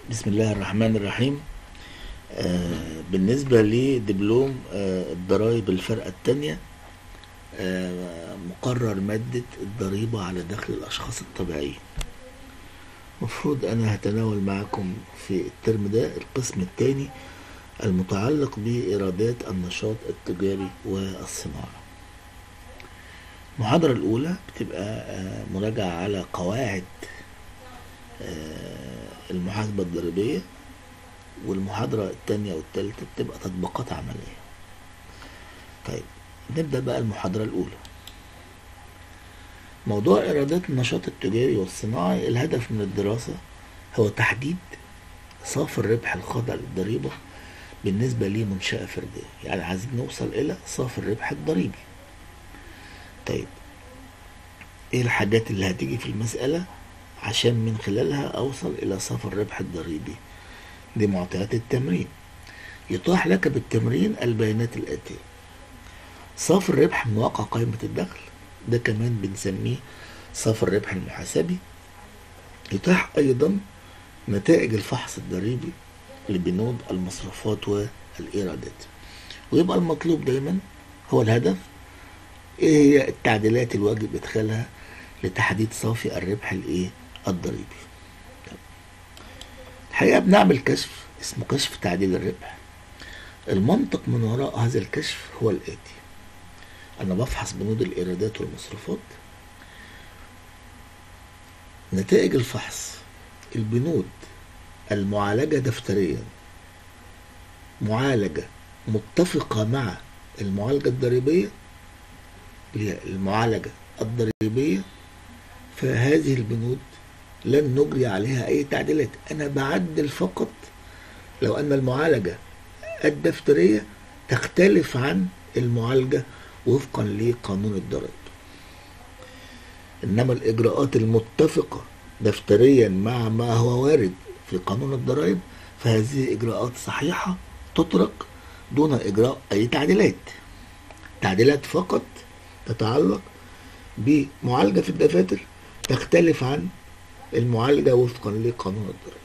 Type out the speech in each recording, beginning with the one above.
بسم الله الرحمن الرحيم آه بالنسبة لدبلوم آه الضرايب الفرقة التانية آه مقرر مادة الضريبة على دخل الأشخاص الطبيعيين مفروض أنا هتناول معكم في الترم ده القسم الثاني المتعلق بإيرادات النشاط التجاري والصناعة المحاضرة الأولى بتبقى آه مراجعة على قواعد آه المحاسبة الضريبية والمحاضرة التانية والتالتة بتبقى تطبيقات عملية طيب نبدأ بقى المحاضرة الأولى موضوع إيرادات النشاط التجاري والصناعي الهدف من الدراسة هو تحديد صافي الربح الخاضع للضريبة بالنسبة لمنشأة فردية يعني عايزين نوصل إلى صافي الربح الضريبي طيب إيه الحاجات اللي هتيجي في المسألة عشان من خلالها أوصل إلى صافي الربح الضريبي دي معطيات التمرين يتاح لك بالتمرين البيانات الآتية صافي الربح من واقع قائمة الدخل ده كمان بنسميه صافي الربح المحاسبي يتاح أيضا نتائج الفحص الضريبي لبنود المصروفات والإيرادات ويبقى المطلوب دايما هو الهدف ايه هي التعديلات الواجب ادخالها لتحديد صافي الربح الايه الضريبي الحقيقة بنعمل كشف اسمه كشف تعديل الربح المنطق من وراء هذا الكشف هو الآتي أنا بفحص بنود الإيرادات والمصروفات نتائج الفحص البنود المعالجة دفتريا معالجة متفقة مع المعالجة الضريبية المعالجة الضريبية فهذه البنود لن نجري عليها أي تعديلات أنا بعدل فقط لو أن المعالجة الدفترية تختلف عن المعالجة وفقا لقانون الضرائب إنما الإجراءات المتفقة دفتريا مع ما هو وارد في قانون الضرائب فهذه إجراءات صحيحة تترك دون إجراء أي تعديلات تعديلات فقط تتعلق بمعالجة في الدفاتر تختلف عن المعالجة وفقا لقانون الضرائب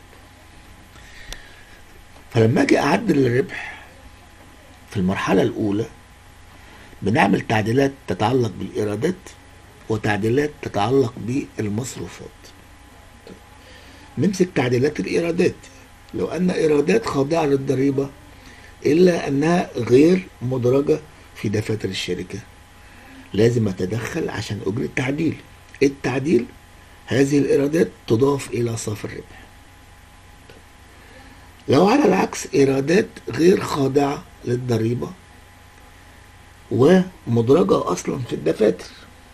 فلما اجي اعدل الربح في المرحلة الاولى بنعمل تعديلات تتعلق بالايرادات وتعديلات تتعلق بالمصروفات نمسك تعديلات الايرادات لو ان ايرادات خاضعة للضريبة الا انها غير مدرجة في دفاتر الشركة لازم اتدخل عشان اجري التعديل التعديل هذه الإيرادات تضاف إلى صافي الربح لو على العكس إيرادات غير خاضعة للضريبة ومدرجة أصلا في الدفاتر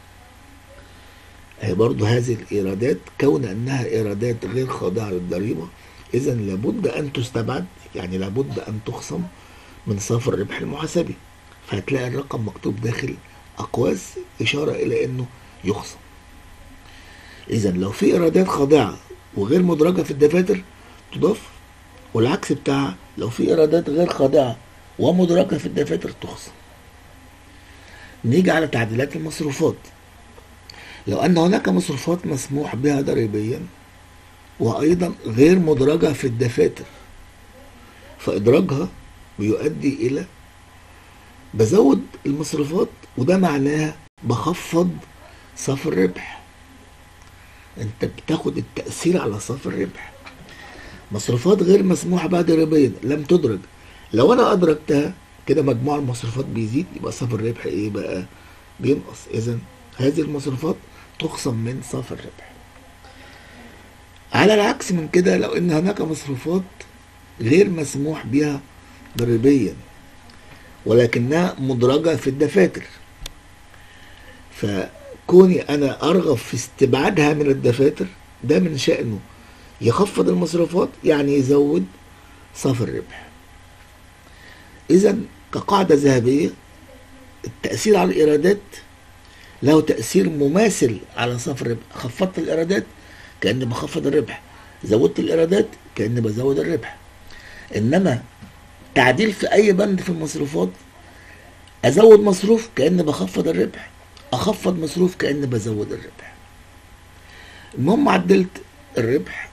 هي برضو هذه الإيرادات كون أنها إيرادات غير خاضعة للضريبة إذا لابد أن تستبعد يعني لابد أن تخصم من صافي الربح المحاسبي فهتلاقي الرقم مكتوب داخل أقواس إشارة إلى أنه يخصم اذا لو في ايرادات خاضعه وغير مدرجه في الدفاتر تضاف والعكس بتاعها لو في ايرادات غير خاضعه ومدرجه في الدفاتر تخصم نيجي على تعديلات المصروفات لو ان هناك مصروفات مسموح بها ضريبيا وايضا غير مدرجه في الدفاتر فادراجها بيؤدي الى بزود المصروفات وده معناها بخفض صافي الربح انت بتاخد التأثير على صافي الربح مصروفات غير مسموحة بها ضريبيا لم تدرج لو انا ادرجتها كده مجموع المصروفات بيزيد يبقى صافي الربح ايه بقى بينقص اذا هذه المصروفات تخصم من صافي الربح على العكس من كده لو ان هناك مصروفات غير مسموح بها ضريبيا ولكنها مدرجة في الدفاتر ف كوني انا ارغب في استبعادها من الدفاتر ده من شأنه يخفض المصروفات يعني يزود صافي الربح اذا كقاعدة ذهبية التأثير على الايرادات له تأثير مماثل على صافي الربح خفضت الايرادات كأني بخفض الربح زودت الايرادات كأني بزود الربح انما تعديل في اي بند في المصروفات ازود مصروف كأني بخفض الربح اخفض مصروف كأني بزود الربح المهم عدلت الربح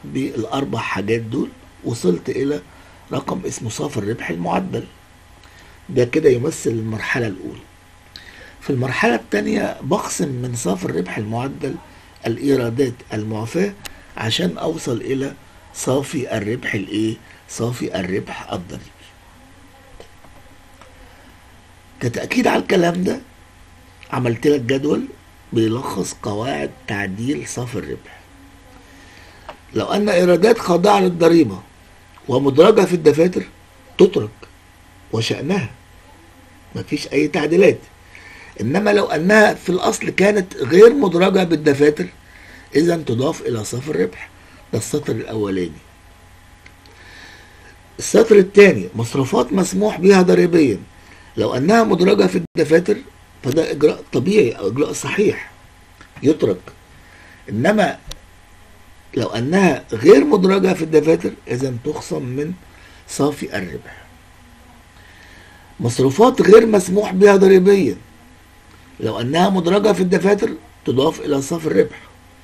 بالأربع حاجات دول وصلت إلى رقم اسمه صافي الربح المعدل ده كده يمثل المرحلة الأولى في المرحلة الثانية بقسم من صافي الربح المعدل الإيرادات المعفاة عشان أوصل إلى صافي الربح الإيه؟ صافي الربح الضريبي. كتأكيد على الكلام ده عملت لك جدول بيلخص قواعد تعديل صافي الربح. لو أن إيرادات خاضعة للضريبة ومدرجة في الدفاتر تترك وشأنها مفيش أي تعديلات انما لو انها في الاصل كانت غير مدرجه بالدفاتر اذا تضاف الى صافي الربح ده السطر الاولاني السطر الثاني مصروفات مسموح بها ضريبيا لو انها مدرجه في الدفاتر فده اجراء طبيعي او اجراء صحيح يترك انما لو انها غير مدرجه في الدفاتر اذا تخصم من صافي الربح مصروفات غير مسموح بها ضريبيا لو انها مدرجة في الدفاتر تضاف الى صافي الربح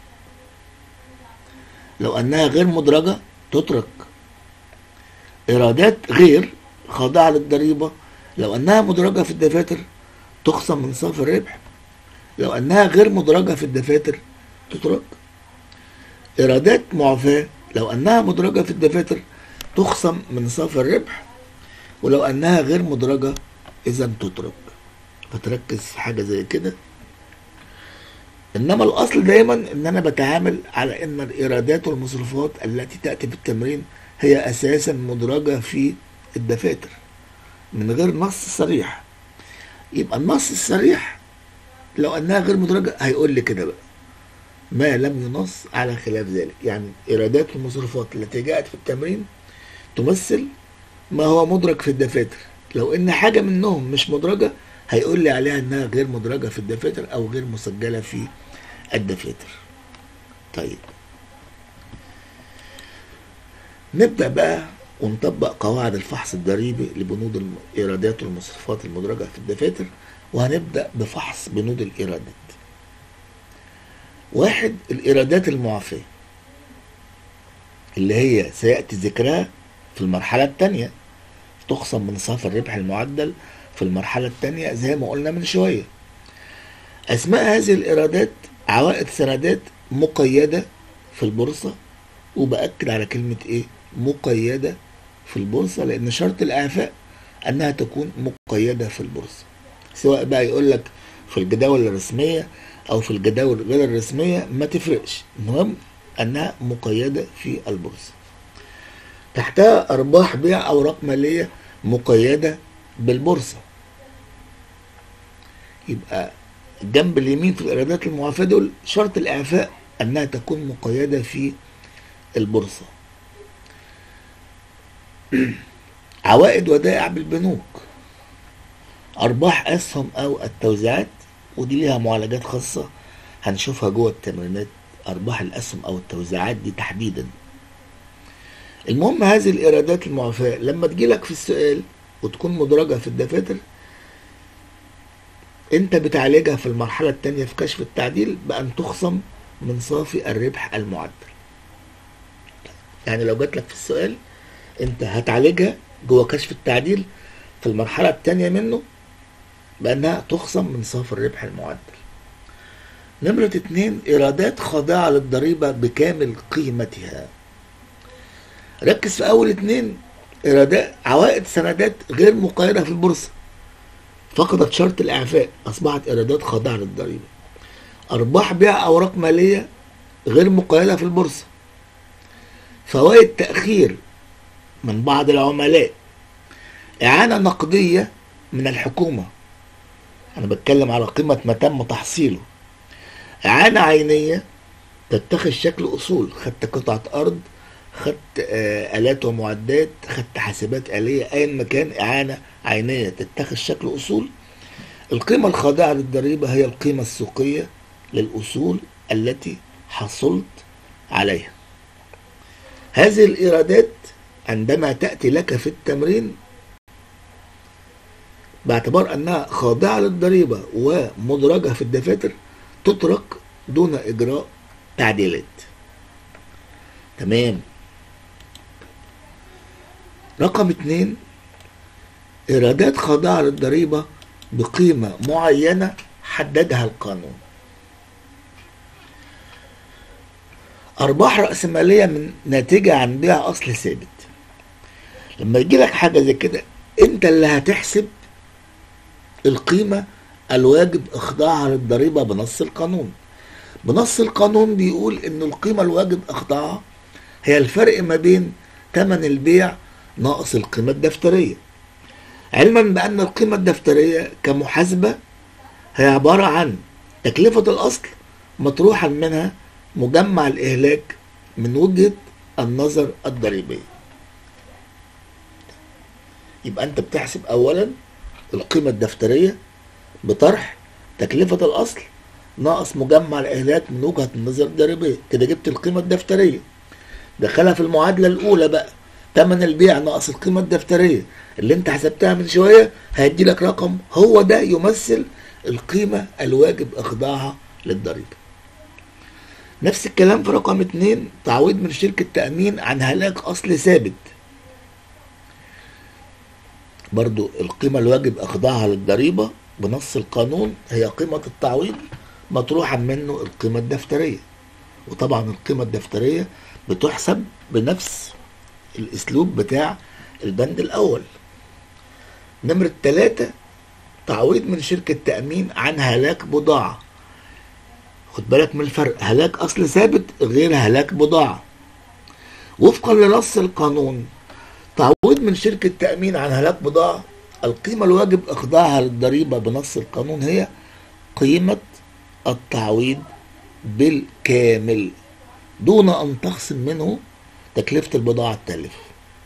لو انها غير مدرجة تترك ايرادات غير خاضعة للضريبة لو انها مدرجة في الدفاتر تخصم من صافي الربح لو انها غير مدرجة في الدفاتر تترك ايرادات معفاة لو انها مدرجة في الدفاتر تخصم من صافي الربح ولو انها غير مدرجة اذا تترك فتركز في حاجه زي كده انما الاصل دايما ان انا بتعامل على ان الايرادات والمصروفات التي تاتي في التمرين هي اساسا مدرجه في الدفاتر من غير نص صريح يبقى النص الصريح لو انها غير مدرجه هيقول لي كده بقى ما لم ينص على خلاف ذلك يعني ايرادات والمصروفات التي جاءت في التمرين تمثل ما هو مدرج في الدفاتر لو ان حاجه منهم مش مدرجه هيقول لي عليها انها غير مدرجة في الدفاتر او غير مسجلة في الدفاتر طيب نبدأ بقى ونطبق قواعد الفحص الضريبي لبنود الإيرادات والمصروفات المدرجة في الدفاتر وهنبدأ بفحص بنود الإيرادات واحد الإيرادات المعافاة اللي هي سيأتي ذكرها في المرحلة الثانية تخصم من صافي الربح المعدل في المرحلة الثانية زي ما قلنا من شوية أسماء هذه الإيرادات عوائد سندات مقيدة في البورصة وبأكد على كلمة إيه مقيدة في البورصة لأن شرط الإعفاء أنها تكون مقيدة في البورصة سواء بقى يقول لك في الجداول الرسمية أو في الجداول غير الرسمية ما تفرقش المهم أنها مقيدة في البورصة تحتها أرباح بيع أوراق مالية مقيدة بالبورصة يبقى الجنب اليمين في الإيرادات المعافاة دول شرط الإعفاء أنها تكون مقيدة في البورصة عوائد ودائع بالبنوك أرباح أسهم أو التوزيعات ودي ليها معالجات خاصة هنشوفها جوه التمرينات أرباح الأسهم أو التوزيعات دي تحديدا المهم هذه الإيرادات المعافاة لما تجيلك في السؤال وتكون مدرجة في الدفاتر انت بتعالجها في المرحلة التانية في كشف التعديل بأن تخصم من صافي الربح المعدل يعني لو جات لك في السؤال انت هتعالجها جوه كشف التعديل في المرحلة التانية منه بأنها تخصم من صافي الربح المعدل نمرة اتنين إيرادات خاضعة للضريبة بكامل قيمتها ركز في أول اتنين إيرادات عوائد سندات غير مقيدة في البورصة فقدت شرط الإعفاء أصبحت إيرادات خاضعة للضريبة أرباح بيع أوراق مالية غير مقيدة في البورصة فوائد تأخير من بعض العملاء إعانة نقدية من الحكومة أنا بتكلم على قيمة ما تم تحصيله إعانة عينية تتخذ شكل أصول خدت قطعة أرض خدت آه آلات ومعدات خدت حاسبات آلية أيا ما كان إعانة عينية تتخذ شكل أصول القيمة الخاضعة للضريبة هي القيمة السوقية للأصول التي حصلت عليها هذه الإيرادات عندما تأتي لك في التمرين باعتبار أنها خاضعة للضريبة ومدرجة في الدفاتر تترك دون إجراء تعديلات تمام رقم اتنين إيرادات خاضعة للضريبة بقيمة معينة حددها القانون أرباح رأسمالية من ناتجة عن بيع أصل ثابت لما يجي لك حاجة زي كده أنت اللي هتحسب القيمة الواجب إخضاعها للضريبة بنص القانون بنص القانون بيقول إن القيمة الواجب إخضاعها هي الفرق ما بين ثمن البيع ناقص القيمة الدفترية علما بأن القيمة الدفترية كمحاسبة هي عبارة عن تكلفة الأصل مطروحا منها مجمع الإهلاك من وجهة النظر الضريبية يبقى أنت بتحسب أولا القيمة الدفترية بطرح تكلفة الأصل ناقص مجمع الإهلاك من وجهة النظر الضريبية كده جبت القيمة الدفترية دخلها في المعادلة الأولى بقى تمن البيع ناقص القيمة الدفترية اللي انت حسبتها من شوية هيدي لك رقم هو ده يمثل القيمة الواجب إخضاعها للضريبة نفس الكلام في رقم اتنين تعويض من شركة تأمين عن هلاك أصل ثابت برضو القيمة الواجب إخضاعها للضريبة بنص القانون هي قيمة التعويض مطروحا منه القيمة الدفترية وطبعا القيمة الدفترية بتحسب بنفس الأسلوب بتاع البند الأول نمرة ثلاثة تعويض من شركة تأمين عن هلاك بضاعة خد بالك من الفرق هلاك أصل ثابت غير هلاك بضاعة وفقا لنص القانون تعويض من شركة تأمين عن هلاك بضاعة القيمة الواجب إخضاعها للضريبة بنص القانون هي قيمة التعويض بالكامل دون أن تخصم منه تكلفة البضاعة التالفة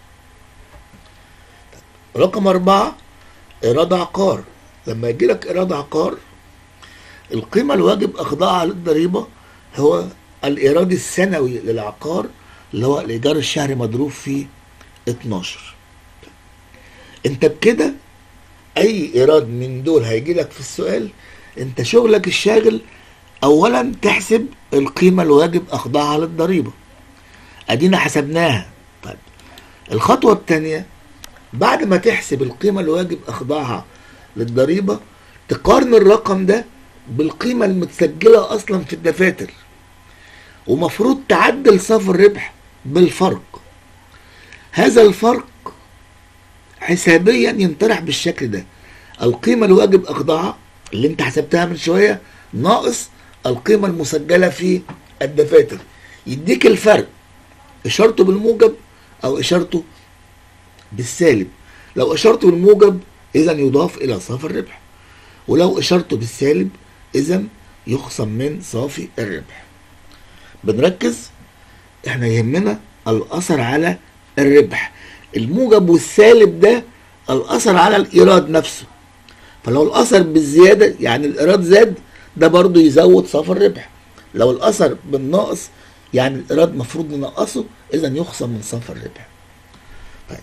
رقم أربعة إيراد عقار لما يجي لك إيراد عقار القيمة الواجب إخضاعها للضريبة هو الإيراد السنوي للعقار اللي هو الإيجار الشهري مضروب فيه 12 أنت بكده أي إيراد من دول هيجي لك في السؤال أنت شغلك الشاغل أولا تحسب القيمة الواجب إخضاعها للضريبة أدينا حسبناها طيب الخطوة الثانية بعد ما تحسب القيمة الواجب إخضاعها للضريبة تقارن الرقم ده بالقيمة المتسجلة أصلا في الدفاتر ومفروض تعدل صافي الربح بالفرق هذا الفرق حسابيا ينطرح بالشكل ده القيمة الواجب إخضاعها اللي انت حسبتها من شوية ناقص القيمة المسجلة في الدفاتر يديك الفرق إشارته بالموجب أو إشارته بالسالب لو إشارته بالموجب إذا يضاف إلى صافي الربح ولو إشارته بالسالب إذا يخصم من صافي الربح بنركز إحنا يهمنا الأثر على الربح الموجب والسالب ده الأثر على الإيراد نفسه فلو الأثر بالزيادة يعني الإيراد زاد ده برضو يزود صافي الربح لو الأثر بالناقص يعني الإيراد مفروض ننقصه إذا يخصم من صافي الربح طيب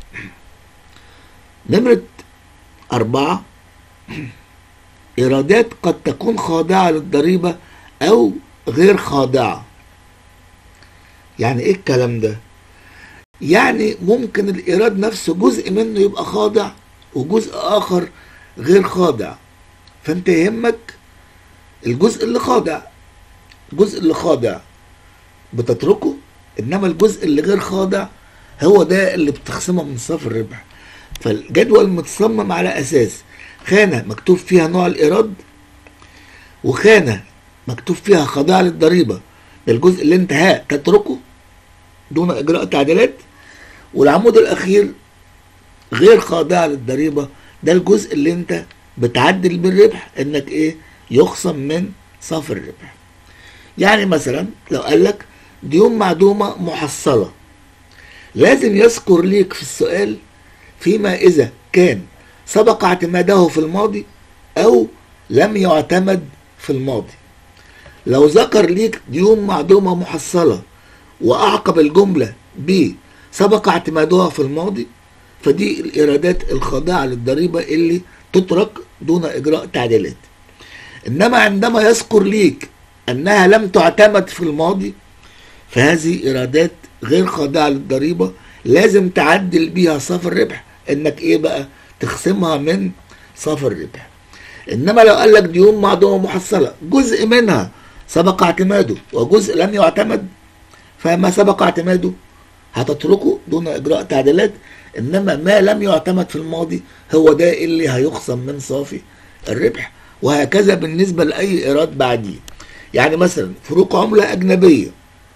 نمرة أربعة إيرادات قد تكون خاضعة للضريبة أو غير خاضعة يعني إيه الكلام ده؟ يعني ممكن الإيراد نفسه جزء منه يبقى خاضع وجزء آخر غير خاضع فأنت يهمك الجزء اللي خاضع الجزء اللي خاضع بتتركه إنما الجزء اللي غير خاضع هو ده اللي بتخصمه من صافي الربح فالجدول متصمم على أساس خانة مكتوب فيها نوع الإيراد وخانة مكتوب فيها خاضعة للضريبة ده الجزء اللي انت ها تتركه دون إجراء تعديلات والعمود الأخير غير خاضع للضريبة ده الجزء اللي انت بتعدل بالربح انك ايه يخصم من صافي الربح يعني مثلا لو قال لك ديون معدومة محصلة لازم يذكر ليك في السؤال فيما إذا كان سبق اعتماده في الماضي أو لم يعتمد في الماضي لو ذكر ليك ديون معدومة محصلة وأعقب الجملة ب سبق اعتمادها في الماضي فدي الإيرادات الخاضعة للضريبة اللي تترك دون إجراء تعديلات إنما عندما يذكر ليك أنها لم تعتمد في الماضي فهذه إيرادات غير خاضعة للضريبة لازم تعدل بيها صافي الربح انك ايه بقى تخصمها من صافي الربح انما لو قال لك ديون معدومة محصلة جزء منها سبق اعتماده وجزء لم يعتمد فما سبق اعتماده هتتركه دون اجراء تعديلات انما ما لم يعتمد في الماضي هو ده اللي هيخصم من صافي الربح وهكذا بالنسبة لأي إيراد بعديه يعني مثلا فروق عملة أجنبية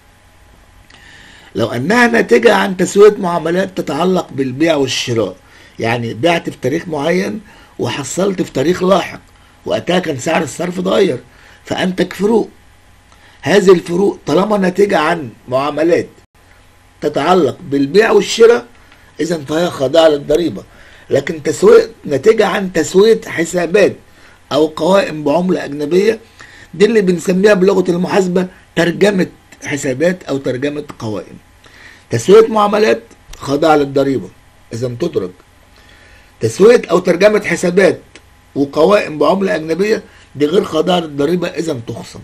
لو أنها ناتجة عن تسوية معاملات تتعلق بالبيع والشراء يعني بعت في تاريخ معين وحصلت في تاريخ لاحق وقتها كان سعر الصرف اتغير فأنتج فروق هذه الفروق طالما ناتجة عن معاملات تتعلق بالبيع والشراء إذا فهي خاضعة للضريبة لكن تسوية ناتجة عن تسوية حسابات أو قوائم بعملة أجنبية دي اللي بنسميها بلغة المحاسبة ترجمة حسابات أو ترجمة قوائم تسوية معاملات خاضعة للضريبة إذا تدرك تسوية أو ترجمة حسابات وقوائم بعملة أجنبية دي غير خاضعة للضريبة إذا تخصم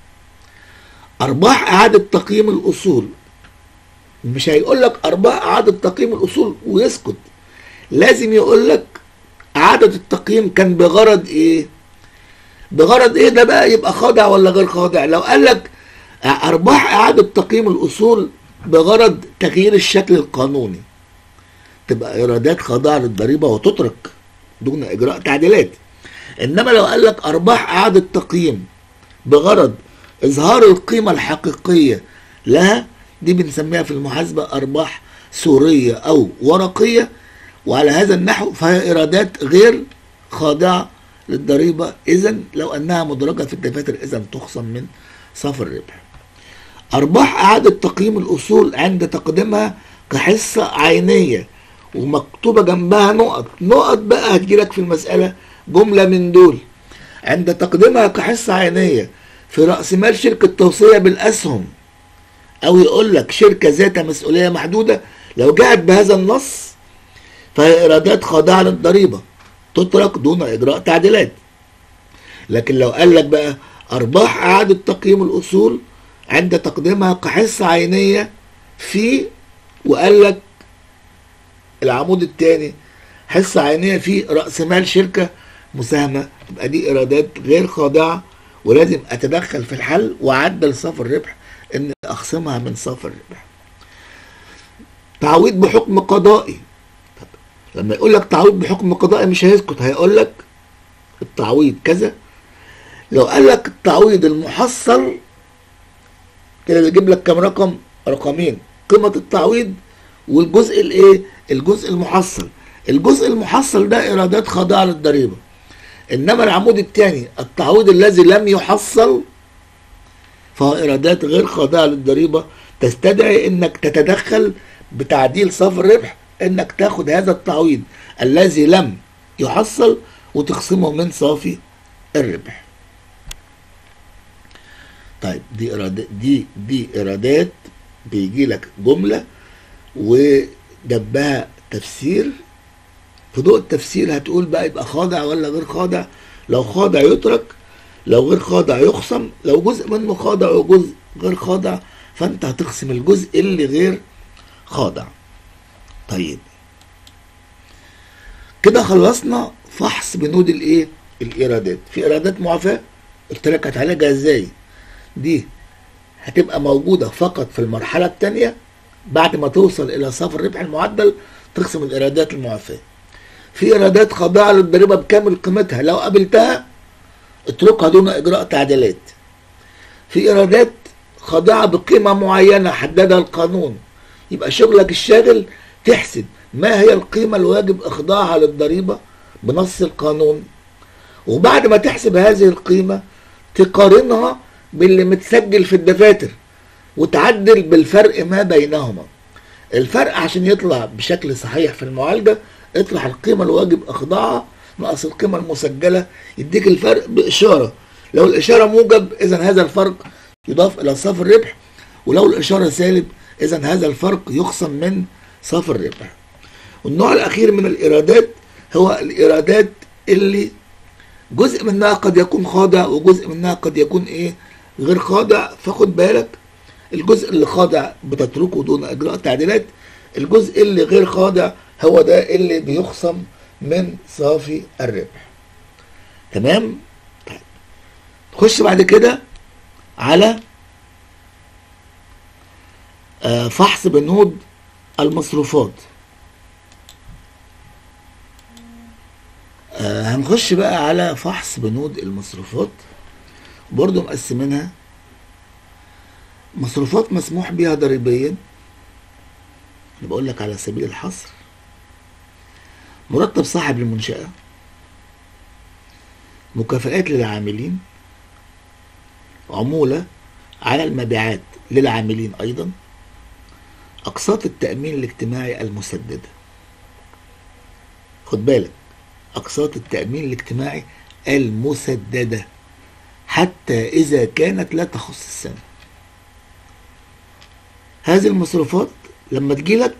أرباح إعادة تقييم الأصول مش هيقول لك أرباح إعادة تقييم الأصول ويسكت لازم يقول لك إعادة التقييم كان بغرض إيه؟ بغرض إيه ده بقى يبقى خاضع ولا غير خاضع؟ لو قال لك أرباح إعادة تقييم الأصول بغرض تغيير الشكل القانوني تبقى إيرادات خاضعة للضريبة وتترك دون إجراء تعديلات إنما لو قال لك أرباح إعادة تقييم بغرض إظهار القيمة الحقيقية لها دي بنسميها في المحاسبة أرباح سورية أو ورقية وعلى هذا النحو فهي إيرادات غير خاضعة للضريبة إذا لو أنها مدرجة في الدفاتر إذا تخصم من صافي الربح أرباح إعادة تقييم الأصول عند تقديمها كحصة عينية ومكتوبة جنبها نقط نقط بقى هتجيلك في المسألة جملة من دول عند تقديمها كحصة عينية في رأس مال شركة توصية بالأسهم أو يقول لك شركة ذات مسؤولية محدودة لو جاءت بهذا النص فهي إيرادات خاضعة للضريبة تترك دون إجراء تعديلات لكن لو قال لك بقى أرباح إعادة تقييم الأصول عند تقديمها كحصة عينية في وقال لك العمود الثاني حصة عينية في رأس مال شركة مساهمة تبقى دي إيرادات غير خاضعة ولازم أتدخل في الحل وأعدل صافي الربح إن أخصمها من صافي الربح. تعويض بحكم قضائي لما يقول لك تعويض بحكم قضائي مش هيسكت هيقول لك التعويض كذا لو قال لك التعويض المحصل كده يجيب لك كام رقم رقمين قيمة التعويض والجزء الايه الجزء المحصل الجزء المحصل ده ايرادات خاضعة للضريبة انما العمود الثاني التعويض الذي لم يحصل فهو ايرادات غير خاضعة للضريبة تستدعي انك تتدخل بتعديل صافي الربح انك تاخد هذا التعويض الذي لم يحصل وتخصمه من صافي الربح طيب دي إرادات دي دي إيرادات بيجي لك جملة وجنبها تفسير في ضوء التفسير هتقول بقى يبقى خاضع ولا غير خاضع لو خاضع يترك لو غير خاضع يخصم لو جزء منه خاضع وجزء غير خاضع فانت هتخصم الجزء اللي غير خاضع طيب كده خلصنا فحص بنود الايه الايرادات في ايرادات معافاه قلت لك هتعالجها ازاي دي هتبقى موجوده فقط في المرحله الثانيه بعد ما توصل الى صافي الربح المعدل تخصم الايرادات المعافاه في ايرادات خاضعه للضريبه بكامل قيمتها لو قابلتها اتركها دون اجراء تعديلات في ايرادات خاضعه بقيمه معينه حددها القانون يبقى شغلك الشاغل تحسب ما هي القيمه الواجب اخضاعها للضريبه بنص القانون وبعد ما تحسب هذه القيمه تقارنها باللي متسجل في الدفاتر وتعدل بالفرق ما بينهما الفرق عشان يطلع بشكل صحيح في المعالجة اطرح القيمة الواجب اخضاعها ناقص القيمة المسجلة يديك الفرق بإشارة لو الإشارة موجب إذا هذا الفرق يضاف إلى صافي الربح ولو الإشارة سالب إذا هذا الفرق يخصم من صافي الربح والنوع الأخير من الإيرادات هو الإيرادات اللي جزء منها قد يكون خاضع وجزء منها قد يكون إيه غير خاضع فخد بالك الجزء اللي خاضع بتتركه دون اجراء تعديلات الجزء اللي غير خاضع هو ده اللي بيخصم من صافي الربح تمام طيب نخش بعد كده على آه، فحص بنود المصروفات آه، هنخش بقى على فحص بنود المصروفات برضو مقسمينها مصروفات مسموح بها ضريبيا اللي بقول لك على سبيل الحصر مرتب صاحب المنشأة مكافآت للعاملين عمولة على المبيعات للعاملين أيضا أقساط التأمين الاجتماعي المسددة خد بالك أقساط التأمين الاجتماعي المسددة حتى إذا كانت لا تخص السنة هذه المصروفات لما تجيلك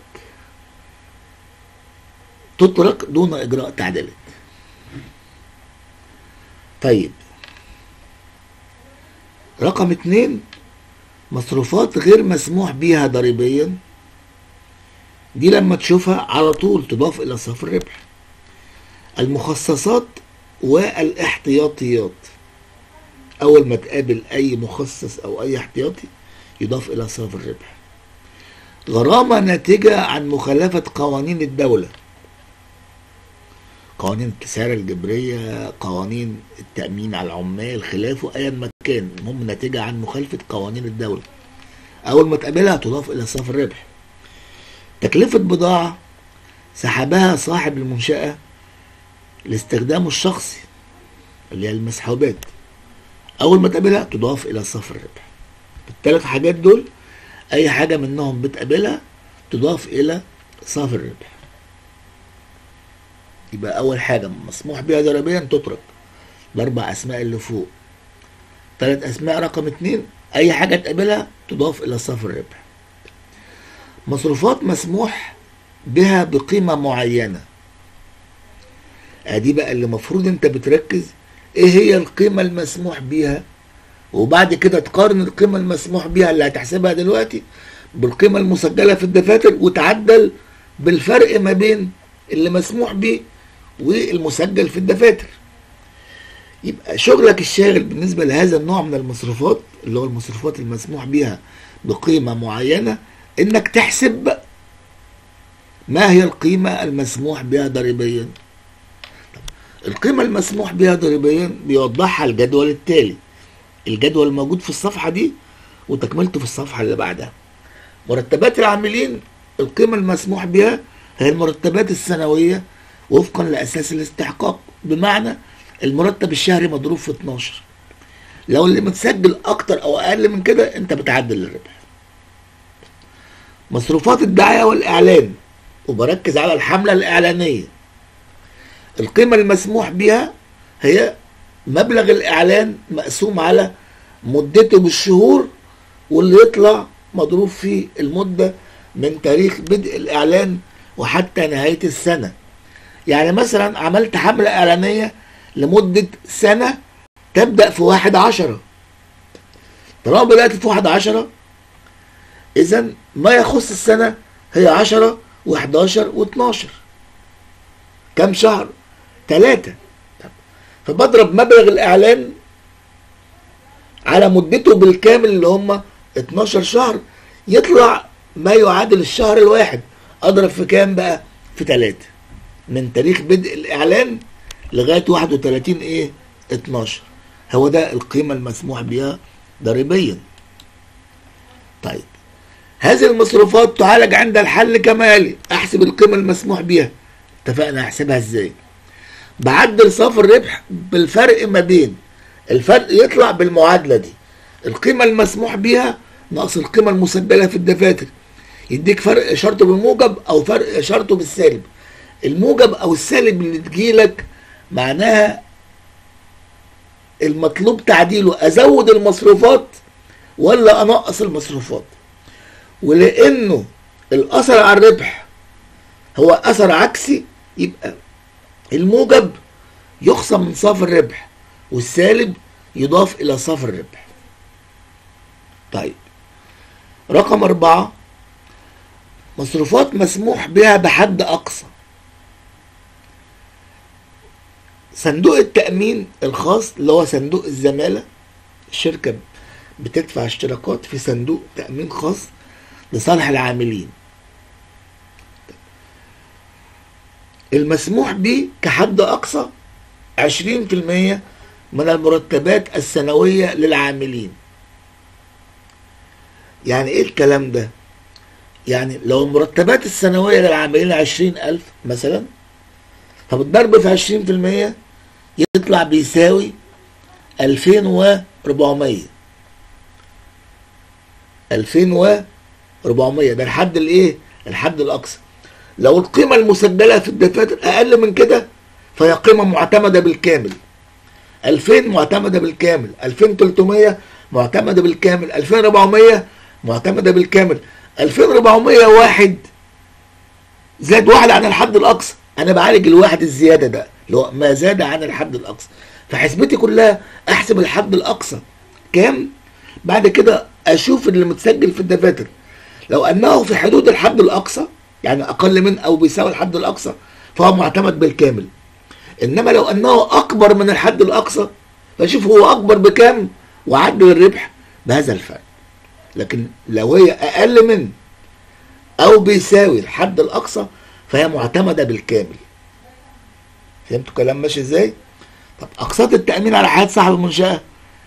تترك دون إجراء تعديلات طيب رقم اتنين مصروفات غير مسموح بيها ضريبيا دي لما تشوفها على طول تضاف إلى صافي الربح المخصصات والاحتياطيات أول ما تقابل أي مخصص أو أي احتياطي يضاف إلى صافي الربح غرامة ناتجة عن مخالفة قوانين الدولة قوانين السعر الجبرية قوانين التأمين على العمال خلافه أيا ما كان المهم ناتجة عن مخالفة قوانين الدولة أول ما تقابلها تضاف إلى صافي الربح تكلفة بضاعة سحبها صاحب المنشأة لاستخدامه الشخصي اللي هي المسحوبات أول ما تقابلها تضاف إلى صافي الربح الثلاث حاجات دول أي حاجة منهم بتقابلها تضاف إلى صافي الربح يبقى أول حاجة مسموح بها ضريبيا تترك الأربع أسماء اللي فوق ثلاث أسماء رقم اتنين أي حاجة تقابلها تضاف إلى صافي الربح مصروفات مسموح بها بقيمة معينة ادي بقى اللي المفروض انت بتركز ايه هي القيمة المسموح بيها وبعد كده تقارن القيمة المسموح بيها اللي هتحسبها دلوقتي بالقيمة المسجلة في الدفاتر وتعدل بالفرق ما بين اللي مسموح بيه والمسجل في الدفاتر يبقى شغلك الشاغل بالنسبة لهذا النوع من المصروفات اللي هو المصروفات المسموح بيها بقيمة معينة انك تحسب ما هي القيمة المسموح بها ضريبيا القيمة المسموح بها ضريبيا بيوضحها الجدول التالي الجدول الموجود في الصفحة دي وتكملته في الصفحة اللي بعدها مرتبات العاملين القيمة المسموح بها هي المرتبات السنوية وفقا لأساس الاستحقاق بمعنى المرتب الشهري مضروب في 12 لو اللي متسجل أكتر أو أقل من كده أنت بتعدل الربح مصروفات الدعاية والإعلان وبركز على الحملة الإعلانية القيمة المسموح بها هي مبلغ الإعلان مقسوم على مدته بالشهور واللي يطلع مضروب في المدة من تاريخ بدء الإعلان وحتى نهاية السنة يعني مثلا عملت حملة إعلانية لمدة سنة تبدأ في واحد عشرة طالما بدأت في واحد عشرة إذا ما يخص السنة هي عشرة وحداشر واتناشر كم شهر؟ ثلاثة فبضرب مبلغ الإعلان على مدته بالكامل اللي هم 12 شهر يطلع ما يعادل الشهر الواحد أضرب في كام بقى؟ في ثلاثة من تاريخ بدء الإعلان لغاية 31 إيه؟ 12 هو ده القيمة المسموح بها ضريبيا طيب هذه المصروفات تعالج عند الحل كما يلي احسب القيمة المسموح بها اتفقنا احسبها ازاي بعدل صافي الربح بالفرق ما بين الفرق يطلع بالمعادلة دي القيمة المسموح بها ناقص القيمة المسجلة في الدفاتر يديك فرق اشارته بالموجب او فرق اشارته بالسالب الموجب او السالب اللي تجيلك معناها المطلوب تعديله ازود المصروفات ولا انقص المصروفات ولانه الاثر على الربح هو اثر عكسي يبقى الموجب يخصم من صافي الربح والسالب يضاف الى صافي الربح طيب رقم أربعة مصروفات مسموح بها بحد أقصى صندوق التأمين الخاص اللي هو صندوق الزمالة الشركة بتدفع اشتراكات في صندوق تأمين خاص لصالح العاملين المسموح به كحد أقصى 20% من المرتبات السنوية للعاملين يعني ايه الكلام ده يعني لو المرتبات السنوية للعاملين عشرين ألف مثلا فبالضرب في عشرين في المية يطلع بيساوي ألفين وربعمية ألفين وربعمية ده الحد الايه الحد الأقصى لو القيمة المسجلة في الدفاتر أقل من كده فهي قيمة معتمدة بالكامل 2000 معتمدة بالكامل 2300 معتمدة بالكامل 2400 معتمدة بالكامل 2401 زاد واحد عن الحد الأقصى أنا بعالج الواحد الزيادة ده اللي هو ما زاد عن الحد الأقصى فحسبتي كلها أحسب الحد الأقصى كام بعد كده أشوف اللي متسجل في الدفاتر لو أنه في حدود الحد الأقصى يعني أقل من أو بيساوي الحد الأقصى فهو معتمد بالكامل انما لو انه اكبر من الحد الاقصى فشوف هو اكبر بكام وعدل الربح بهذا الفرق لكن لو هي اقل من او بيساوي الحد الاقصى فهي معتمده بالكامل فهمتوا كلام ماشي ازاي طب اقساط التامين على حياه صاحب المنشاه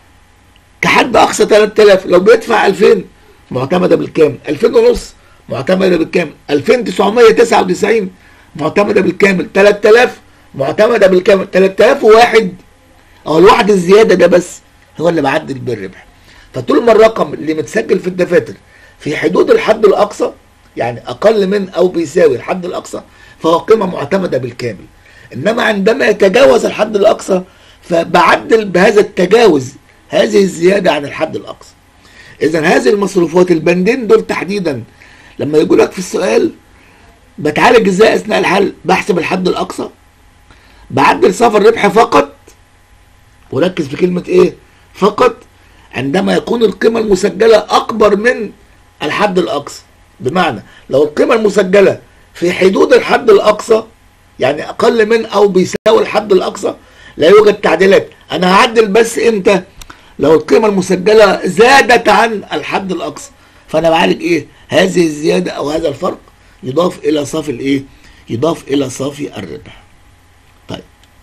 كحد اقصى 3000 لو بيدفع 2000 معتمده بالكامل 2000 ونص معتمده بالكامل 2999 معتمده بالكامل 3000 معتمده بالكامل 3001 او الواحد الزياده ده بس هو اللي معدل بالربح فطول ما الرقم اللي متسجل في الدفاتر في حدود الحد الاقصى يعني اقل من او بيساوي الحد الاقصى فهو قيمه معتمده بالكامل انما عندما يتجاوز الحد الاقصى فبعدل بهذا التجاوز هذه الزياده عن الحد الاقصى اذا هذه المصروفات البندين دول تحديدا لما يقول لك في السؤال بتعالج ازاي اثناء الحل بحسب الحد الاقصى بعدل صافي الربح فقط وركز في كلمة ايه فقط عندما يكون القيمة المسجلة أكبر من الحد الأقصى بمعنى لو القيمة المسجلة في حدود الحد الأقصى يعني أقل من أو بيساوي الحد الأقصى لا يوجد تعديلات أنا هعدل بس إمتى لو القيمة المسجلة زادت عن الحد الأقصى فأنا بعالج إيه هذه الزيادة أو هذا الفرق يضاف إلى صافي الإيه يضاف إلى صافي الربح طيب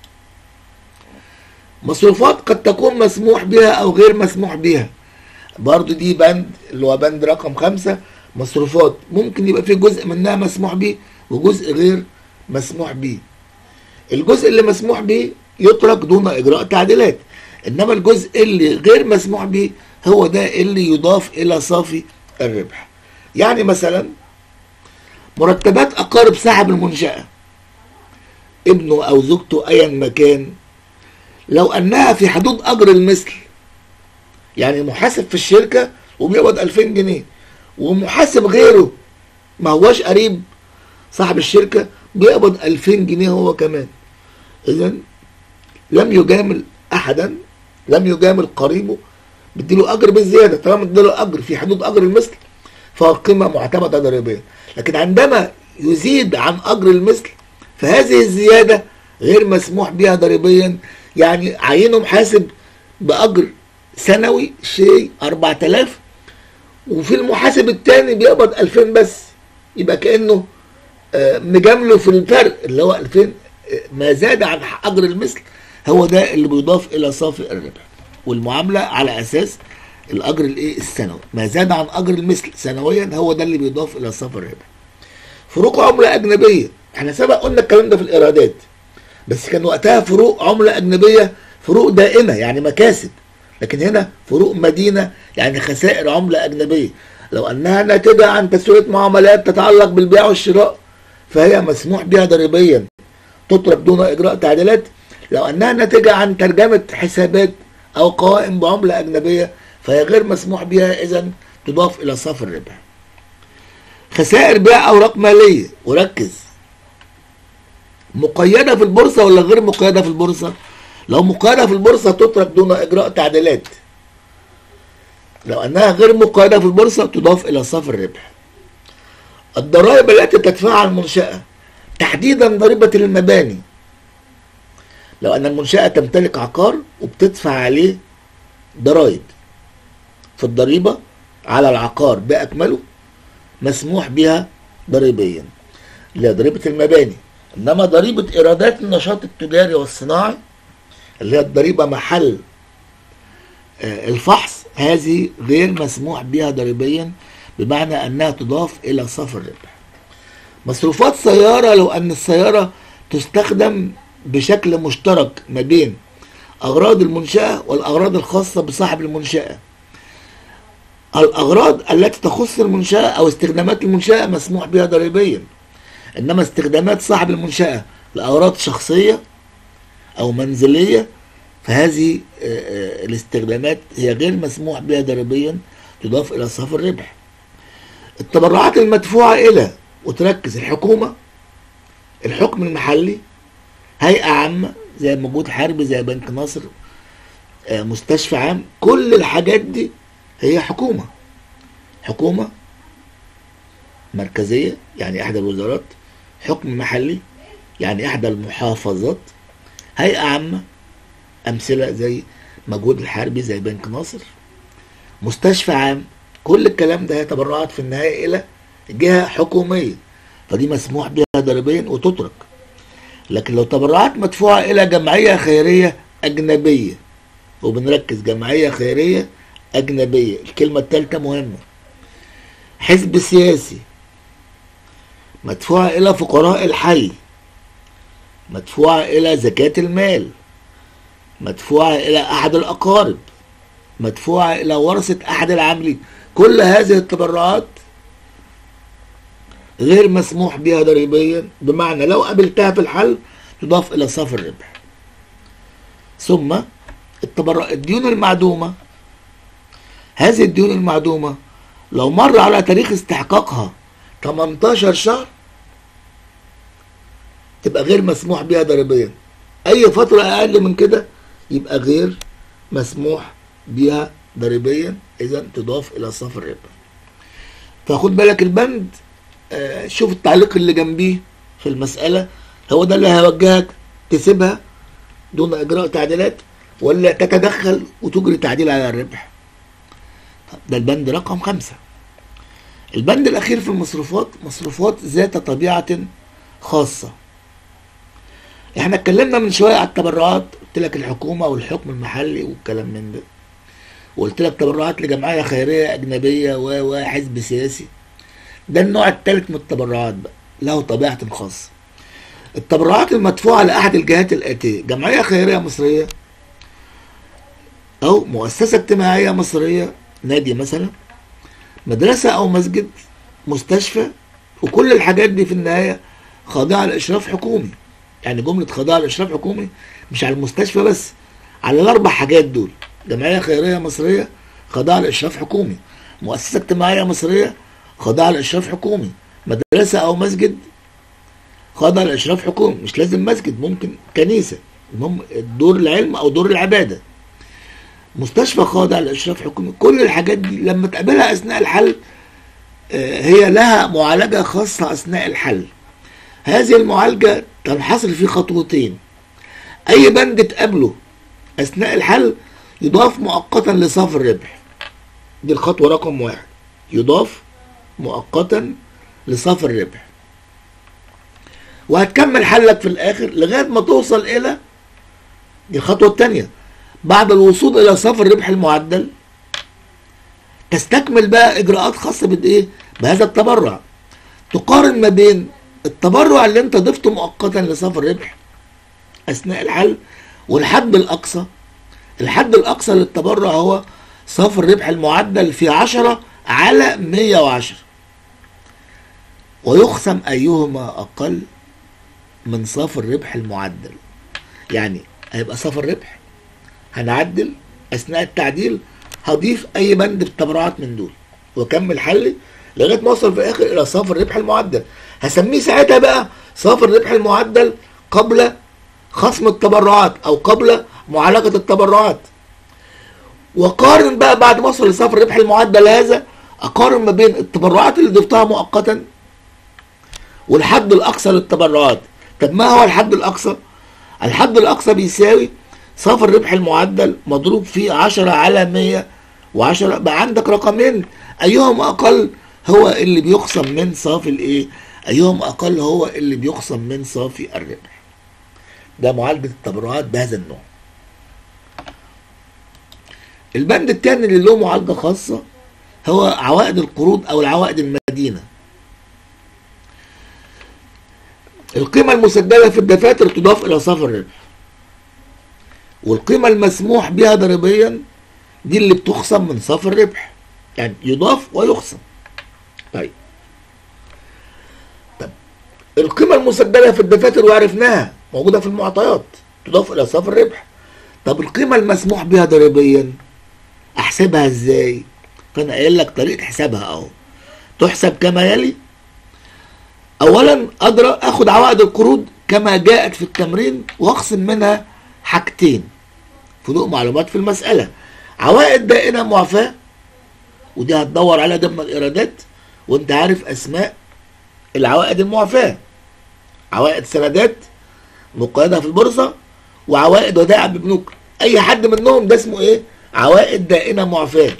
مصروفات قد تكون مسموح بها او غير مسموح بها برضو دي بند اللي هو بند رقم خمسة مصروفات ممكن يبقى في جزء منها مسموح به وجزء غير مسموح به الجزء اللي مسموح به يترك دون اجراء تعديلات انما الجزء اللي غير مسموح به هو ده اللي يضاف الى صافي الربح يعني مثلا مرتبات اقارب صاحب المنشأة ابنه او زوجته ايا ما كان لو انها في حدود اجر المثل يعني محاسب في الشركة وبيقبض 2000 جنيه ومحاسب غيره ما هواش قريب صاحب الشركة بيقبض 2000 جنيه هو كمان اذا لم يجامل احدا لم يجامل قريبه بديله اجر بالزياده طالما اديله اجر في حدود اجر المثل فهو قيمه معتمده ضريبيا لكن عندما يزيد عن اجر المثل فهذه الزياده غير مسموح بها ضريبيا يعني عينه محاسب باجر سنوي شيء 4000 وفي المحاسب الثاني بيقبض 2000 بس يبقى كانه آه، مجامله في الفرق اللي هو 2000 آه، ما زاد عن اجر المثل هو ده اللي بيضاف الى صافي الربح والمعامله على اساس الاجر الايه السنوي ما زاد عن اجر المثل سنويا هو ده اللي بيضاف الى صافي الربح فروق عمله اجنبيه احنا سبق قلنا الكلام ده في الايرادات بس كان وقتها فروق عمله اجنبيه فروق دائمه يعني مكاسب لكن هنا فروق مدينه يعني خسائر عمله اجنبيه لو انها ناتجه عن تسويه معاملات تتعلق بالبيع والشراء فهي مسموح بها ضريبيا تترك دون اجراء تعديلات لو انها ناتجه عن ترجمه حسابات او قوائم بعمله اجنبيه فهي غير مسموح بها اذا تضاف الى صافي الربح خسائر بيع اوراق ماليه وركز مقيده في البورصه ولا غير مقيده في البورصه لو مقيده في البورصه تترك دون اجراء تعديلات لو أنها غير مقيدة في البورصة تضاف إلى صافي الربح الضرائب التي تدفعها المنشأة تحديدا ضريبة المباني لو أن المنشأة تمتلك عقار وبتدفع عليه ضرائب فالضريبة على العقار بأكمله مسموح بها ضريبيا اللي هي ضريبة المباني إنما ضريبة إيرادات النشاط التجاري والصناعي اللي هي الضريبة محل آه، الفحص هذه غير مسموح بها ضريبيا بمعنى أنها تضاف إلى صافي الربح مصروفات سيارة لو أن السيارة تستخدم بشكل مشترك ما بين أغراض المنشأة والأغراض الخاصة بصاحب المنشأة الأغراض التي تخص المنشأة أو استخدامات المنشأة مسموح بها ضريبيا إنما استخدامات صاحب المنشأة لأغراض شخصية أو منزلية فهذه آه، آه، الاستخدامات هي غير مسموح بها ضريبيا تضاف إلى صافي الربح التبرعات المدفوعة إلى وتركز الحكومة الحكم المحلي هيئة عامة زي مجهود حربي زي بنك مصر آه، مستشفى عام كل الحاجات دي هي حكومة حكومة مركزية يعني إحدى الوزارات حكم محلي يعني إحدى المحافظات هيئة عامة أمثلة زي مجهود الحربي زي بنك ناصر مستشفى عام كل الكلام ده هي تبرعات في النهاية إلى جهة حكومية فدي مسموح بها ضريبيا وتترك لكن لو تبرعات مدفوعة إلى جمعية خيرية أجنبية وبنركز جمعية خيرية أجنبية الكلمة الثالثة مهمة حزب سياسي مدفوعة إلى فقراء الحي مدفوعة إلى زكاة المال مدفوعة إلى أحد الأقارب مدفوعة إلى ورثة أحد العاملين كل هذه التبرعات غير مسموح بها ضريبيا بمعنى لو قابلتها في الحل تضاف إلى صافي الربح ثم التبرع الديون المعدومة هذه الديون المعدومة لو مر على تاريخ استحقاقها 18 شهر تبقى غير مسموح بها ضريبيا اي فترة اقل من كده يبقى غير مسموح بها ضريبيا اذا تضاف الى صف الربا فخد بالك البند آه، شوف التعليق اللي جنبيه في المسألة هو ده اللي هيوجهك تسيبها دون اجراء تعديلات ولا تتدخل وتجري تعديل على الربح طب ده البند رقم خمسة البند الأخير في المصروفات مصروفات ذات طبيعة خاصة احنا اتكلمنا من شوية على التبرعات قلت لك الحكومة والحكم المحلي والكلام من ده وقلت لك تبرعات لجمعية خيرية أجنبية و و حزب سياسي ده النوع الثالث من التبرعات بقى له طبيعة خاصة التبرعات المدفوعة لأحد الجهات الآتية جمعية خيرية مصرية أو مؤسسة اجتماعية مصرية نادي مثلا مدرسة أو مسجد مستشفى وكل الحاجات دي في النهاية خاضعة لإشراف حكومي يعني جملة خاضعة لإشراف حكومي مش على المستشفى بس على الأربع حاجات دول جمعية خيرية مصرية خاضعة لإشراف حكومي مؤسسة اجتماعية مصرية خاضعة لإشراف حكومي مدرسة أو مسجد خاضع لإشراف حكومي مش لازم مسجد ممكن كنيسة المهم دور العلم أو دور العبادة مستشفى خاضع لإشراف حكومي كل الحاجات دي لما تقابلها أثناء الحل آه، هي لها معالجة خاصة أثناء الحل هذه المعالجة تنحصر في خطوتين أي بند تقابله أثناء الحل يضاف مؤقتا لصافي الربح دي الخطوة رقم واحد يضاف مؤقتا لصافي الربح وهتكمل حلك في الآخر لغاية ما توصل إلى دي الخطوة الثانية بعد الوصول إلى صافي الربح المعدل تستكمل بقى إجراءات خاصة بإيه؟ بهذا التبرع تقارن ما بين التبرع اللي انت ضفته مؤقتا لصافي الربح اثناء الحل والحد الاقصى الحد الاقصى للتبرع هو صافي الربح المعدل في 10 على 110 ويقسم ايهما اقل من صافي الربح المعدل يعني هيبقى صافي الربح هنعدل اثناء التعديل هضيف اي بند في التبرعات من دول واكمل حلي لغايه ما اوصل في الاخر الى صافي الربح المعدل هسميه ساعتها بقى صافي الربح المعدل قبل خصم التبرعات او قبل معالجه التبرعات وقارن بقى بعد ما اوصل لصافي الربح المعدل هذا اقارن ما بين التبرعات اللي ضفتها مؤقتا والحد الاقصى للتبرعات طب ما هو الحد الاقصى الحد الاقصى بيساوي صافي الربح المعدل مضروب فيه 10 على 100 و10 بقى عندك رقمين ايهم اقل هو اللي بيخصم من صافي الايه ايهم اقل هو اللي بيخصم من صافي الربح ده معالجه التبرعات بهذا النوع البند الثاني اللي له معالجه خاصه هو عوائد القروض او العوائد المدينه القيمة المسجلة في الدفاتر تضاف إلى صافي الربح والقيمة المسموح بها ضريبيا دي اللي بتخصم من صافي الربح يعني يضاف ويخصم طيب طب القيمة المسجلة في الدفاتر وعرفناها موجودة في المعطيات تضاف إلى صافي الربح طب القيمة المسموح بها ضريبيا أحسبها إزاي؟ فأنا قايل لك طريقة حسابها أهو تحسب كما يلي اولا اقدر اخد عوائد القروض كما جاءت في التمرين واخصم منها حاجتين فضوء معلومات في المسألة عوائد دائنة معفاة ودي هتدور عليها ضمن الإيرادات وانت عارف أسماء العوائد المعفاة عوائد سندات مقيدة في البورصة وعوائد ودائع ببنوك أي حد منهم ده اسمه إيه؟ عوائد دائنة معفاة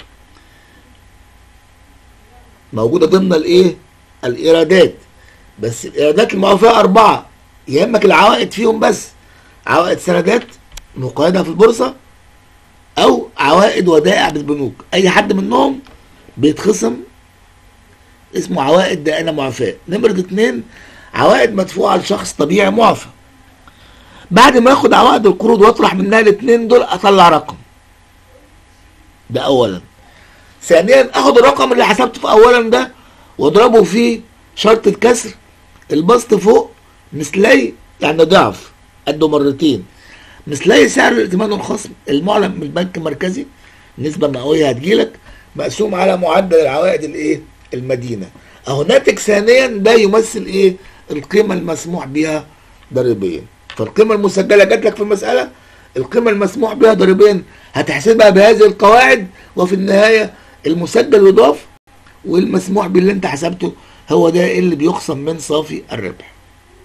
موجودة ضمن الإيه؟ الإيرادات بس الايرادات المعفاه اربعه يهمك العوائد فيهم بس عوائد سندات مقيده في البورصه او عوائد ودائع بالبنوك اي حد منهم بيتخصم اسمه عوائد دائنه معفاه نمره اتنين عوائد مدفوعه لشخص طبيعي معفى بعد ما اخد عوائد القروض واطرح منها الاثنين دول اطلع رقم ده اولا ثانيا اخد الرقم اللي حسبته في اولا ده واضربه في شرط الكسر البسط فوق مثلي يعني ضعف قده مرتين مثلي سعر الائتمان الخصم المعلن من البنك المركزي النسبه المئويه هتجيلك مقسوم على معدل العوائد الايه المدينه اهو ناتج ثانيا ده يمثل ايه القيمه المسموح بها ضريبيا فالقيمه المسجله جات لك في المساله القيمه المسموح بها ضريبيا هتحسبها بهذه القواعد وفي النهايه المسجل يضاف والمسموح باللي انت حسبته هو ده اللي بيخصم من صافي الربح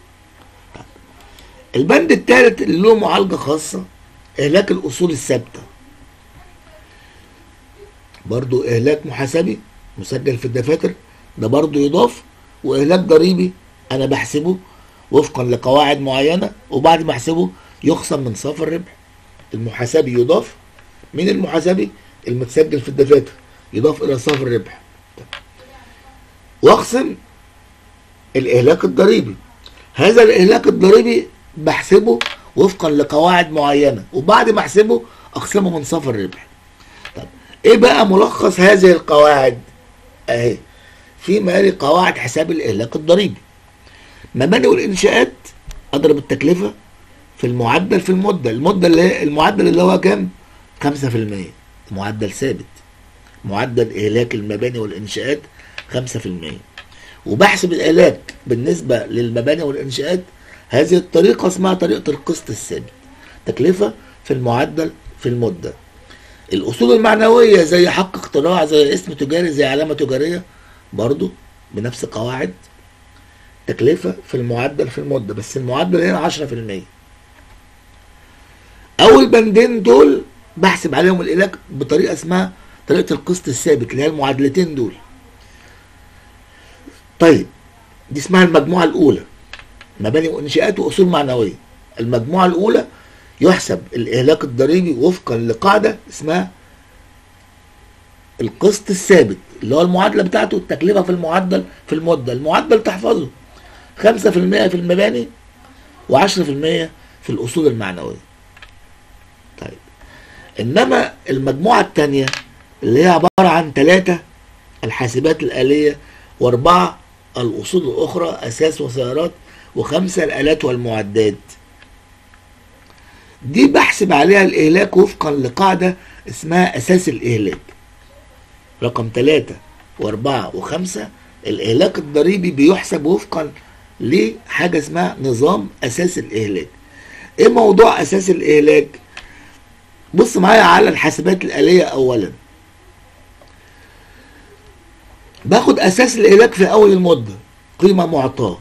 البند الثالث اللي له معالجة خاصة إهلاك الأصول الثابتة برضو إهلاك محاسبي مسجل في الدفاتر ده برضو يضاف وإهلاك ضريبي أنا بحسبه وفقا لقواعد معينة وبعد ما أحسبه يخصم من صافي الربح المحاسبي يضاف من المحاسبي المتسجل في الدفاتر يضاف إلى صافي الربح واخصم الاهلاك الضريبي هذا الاهلاك الضريبي بحسبه وفقا لقواعد معينه وبعد ما احسبه اخصمه من صافي الربح طب ايه بقى ملخص هذه القواعد اهي في مالي قواعد حساب الاهلاك الضريبي مباني والانشاءات اضرب التكلفه في المعدل في المده المده اللي هي المعدل اللي هو كام 5% معدل ثابت معدل اهلاك المباني والانشاءات 5% وبحسب الآلاك بالنسبة للمباني والإنشاءات هذه الطريقة اسمها طريقة القسط الثابت تكلفة في المعدل في المدة الأصول المعنوية زي حق اختراع زي اسم تجاري زي علامة تجارية برضو بنفس قواعد تكلفة في المعدل في المدة بس المعدل هنا 10% أول بندين دول بحسب عليهم الإلاك بطريقة اسمها طريقة القسط الثابت اللي هي المعادلتين دول طيب دي اسمها المجموعة الأولى مباني وإنشاءات وأصول معنوية المجموعة الأولى يحسب الإهلاك الضريبي وفقا لقاعدة اسمها القسط الثابت اللي هو المعادلة بتاعته التكلفة في المعدل في المدة المعدل تحفظه 5% في المباني و10% في الأصول المعنوية طيب إنما المجموعة الثانية اللي هي عبارة عن ثلاثة الحاسبات الآلية وأربعة الأصول الأخرى أساس وسيارات وخمسة الآلات والمعدات دي بحسب عليها الإهلاك وفقا لقاعدة اسمها أساس الإهلاك رقم ثلاثة وأربعة وخمسة الإهلاك الضريبي بيحسب وفقا لحاجة اسمها نظام أساس الإهلاك إيه موضوع أساس الإهلاك؟ بص معايا على الحاسبات الآلية أولا باخد أساس الإهلاك في أول المدة قيمة معطاة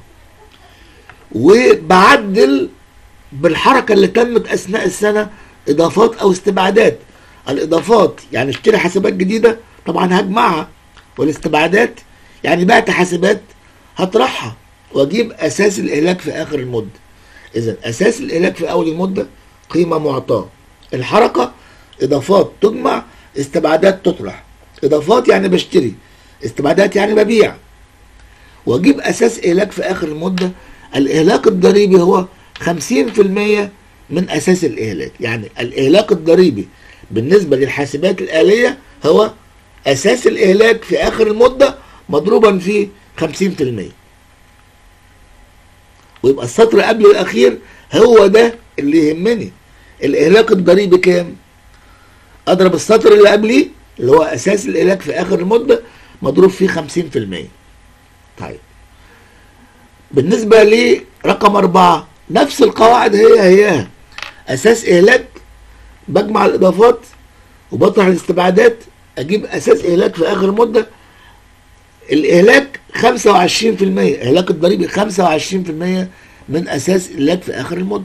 وبعدل بالحركة اللي تمت أثناء السنة إضافات أو استبعادات الإضافات يعني اشتري حاسبات جديدة طبعا هجمعها والاستبعادات يعني بعت حاسبات هطرحها واجيب اساس الاهلاك في اخر المده اذا اساس الاهلاك في اول المده قيمه معطاه الحركه اضافات تجمع استبعادات تطرح اضافات يعني بشتري استبعادات يعني ببيع واجيب اساس اهلاك في اخر المده الاهلاك الضريبي هو 50% من اساس الاهلاك يعني الاهلاك الضريبي بالنسبه للحاسبات الاليه هو اساس الاهلاك في اخر المده مضروبا في 50% ويبقى السطر قبل الاخير هو ده اللي يهمني الاهلاك الضريبي كام اضرب السطر اللي قبليه اللي هو اساس الاهلاك في اخر المده مضروب فيه 50% طيب بالنسبه لرقم أربعة نفس القواعد هي هي اساس اهلاك بجمع الاضافات وبطرح الاستبعادات اجيب اساس اهلاك في اخر مده الاهلاك 25% اهلاك الضريبي 25% من اساس الاهلاك في اخر المده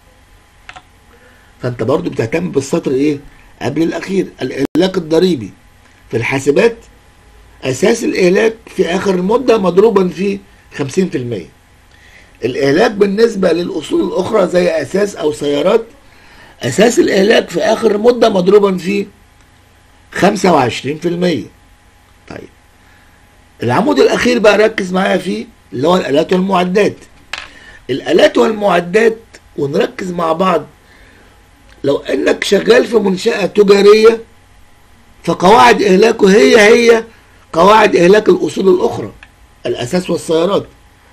فانت برضو بتهتم بالسطر ايه قبل الاخير الاهلاك الضريبي في الحاسبات اساس الاهلاك في اخر المده مضروبا في 50% الاهلاك بالنسبه للاصول الاخرى زي اساس او سيارات اساس الاهلاك في اخر المده مضروبا في 25% طيب العمود الاخير بقى ركز معايا فيه اللي هو الالات والمعدات الالات والمعدات ونركز مع بعض لو انك شغال في منشأة تجارية فقواعد اهلاكه هي هي قواعد اهلاك الاصول الاخرى الاساس والسيارات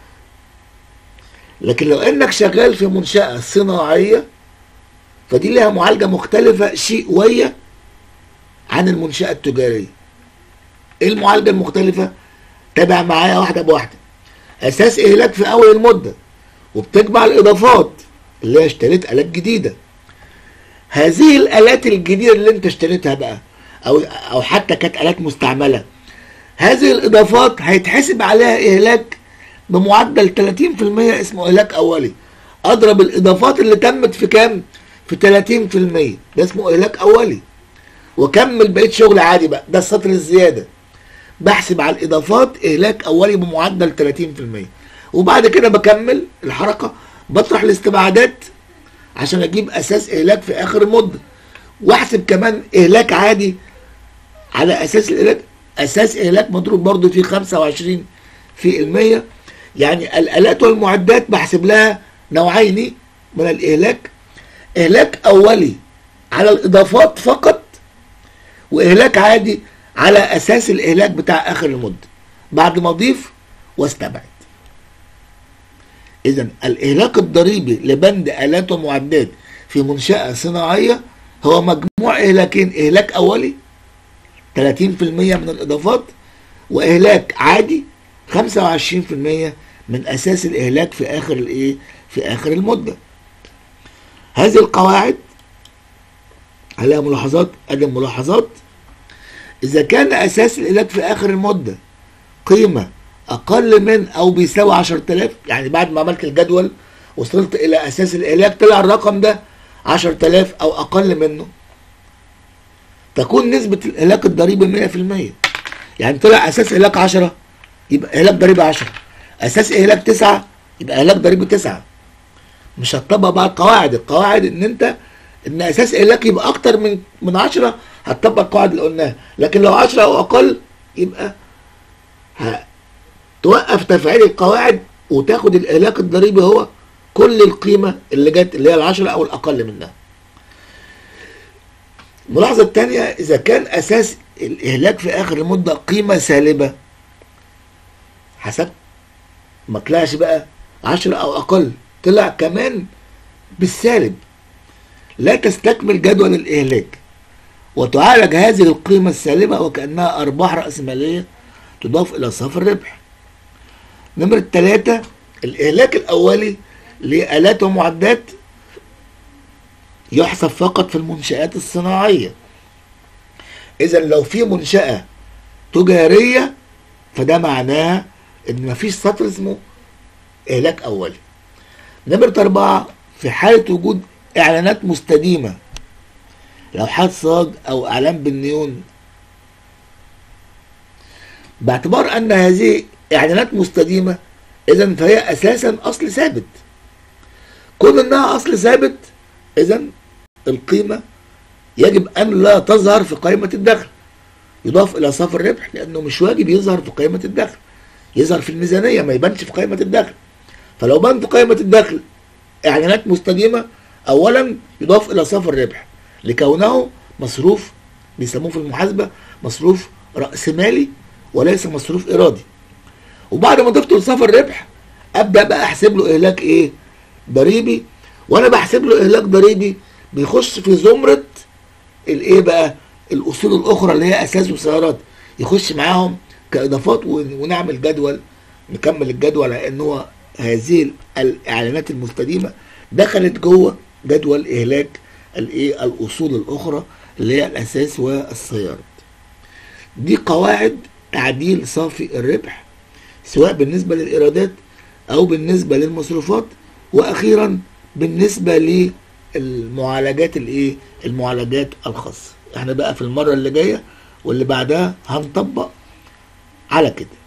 لكن لو انك شغال في منشأة صناعية فدي لها معالجة مختلفة شيء ويا عن المنشأة التجارية ايه المعالجة المختلفة تابع معايا واحدة بواحدة اساس اهلاك في اول المدة وبتجمع الاضافات اللي هي اشتريت الات جديدة هذه الالات الجديدة اللي انت اشتريتها بقى او او حتى كانت الات مستعملة هذه الاضافات هيتحسب عليها اهلاك بمعدل 30% اسمه اهلاك اولي اضرب الاضافات اللي تمت في كام في 30% ده اسمه اهلاك اولي وكمل بقيه شغل عادي بقى ده السطر الزياده بحسب على الاضافات اهلاك اولي بمعدل 30% وبعد كده بكمل الحركه بطرح الاستبعادات عشان اجيب اساس اهلاك في اخر المده واحسب كمان اهلاك عادي على اساس الاهلاك اساس اهلاك مضروب برضو في 25 في المية يعني الالات والمعدات بحسب لها نوعين من الاهلاك اهلاك اولي على الاضافات فقط واهلاك عادي على اساس الاهلاك بتاع اخر المده بعد ما اضيف واستبعد اذا الاهلاك الضريبي لبند الات ومعدات في منشاه صناعيه هو مجموع اهلاكين اهلاك اولي 30% من الاضافات واهلاك عادي 25% من اساس الاهلاك في اخر الايه في اخر المده هذه القواعد عليها ملاحظات ادي ملاحظات اذا كان اساس الاهلاك في اخر المده قيمه اقل من او بيساوي 10000 يعني بعد ما عملت الجدول وصلت الى اساس الاهلاك طلع الرقم ده 10000 او اقل منه تكون نسبة الإهلاك الضريبي 100% يعني طلع أساس إهلاك 10 يبقى إهلاك ضريبي 10 أساس إهلاك 9 يبقى إهلاك ضريبي 9 مش هتطبق بقى القواعد القواعد إن أنت إن أساس إهلاك يبقى أكتر من من 10 هتطبق القواعد اللي قلناها لكن لو 10 أو أقل يبقى توقف تفعيل القواعد وتاخد الإهلاك الضريبي هو كل القيمة اللي جت اللي هي العشرة أو الأقل منها الملاحظة الثانية إذا كان أساس الإهلاك في آخر المدة قيمة سالبة حسب ما طلعش بقى عشرة أو أقل طلع كمان بالسالب لا تستكمل جدول الإهلاك وتعالج هذه القيمة السالبة وكأنها أرباح رأسمالية تضاف إلى صافي الربح نمرة ثلاثة الإهلاك الأولي لآلات ومعدات يحسب فقط في المنشآت الصناعية إذا لو في منشأة تجارية فده معناه إن مفيش سطر اسمه إهلاك أولي نمرة أربعة في حالة وجود إعلانات مستديمة لوحات صاج أو إعلان بالنيون باعتبار أن هذه إعلانات مستديمة إذا فهي أساسا أصل ثابت كون إنها أصل ثابت إذا القيمة يجب أن لا تظهر في قائمة الدخل يضاف إلى صافي الربح لأنه مش واجب يظهر في قائمة الدخل يظهر في الميزانية ما يبانش في قائمة الدخل فلو بان في قائمة الدخل إعلانات مستديمة أولا يضاف إلى صافي الربح لكونه مصروف بيسموه في المحاسبة مصروف رأس مالي وليس مصروف إرادي وبعد ما ضفته لصافي الربح أبدأ بقى أحسب له إهلاك إيه ضريبي وأنا بحسب له إهلاك ضريبي بيخش في زمرة الإيه بقى الأصول الأخرى اللي هي أساس وسيارات يخش معاهم كإضافات ون- ونعمل جدول نكمل الجدول على إن هو هذه الإعلانات المستديمة دخلت جوه جدول إهلاك الإيه الأصول الأخرى اللي هي الأساس والسيارات دي قواعد تعديل صافي الربح سواء بالنسبة للإيرادات أو بالنسبة للمصروفات وأخيرا بالنسبة للمعالجات الإيه المعالجات الخاصة احنا بقى في المرة اللي جاية واللي بعدها هنطبق على كده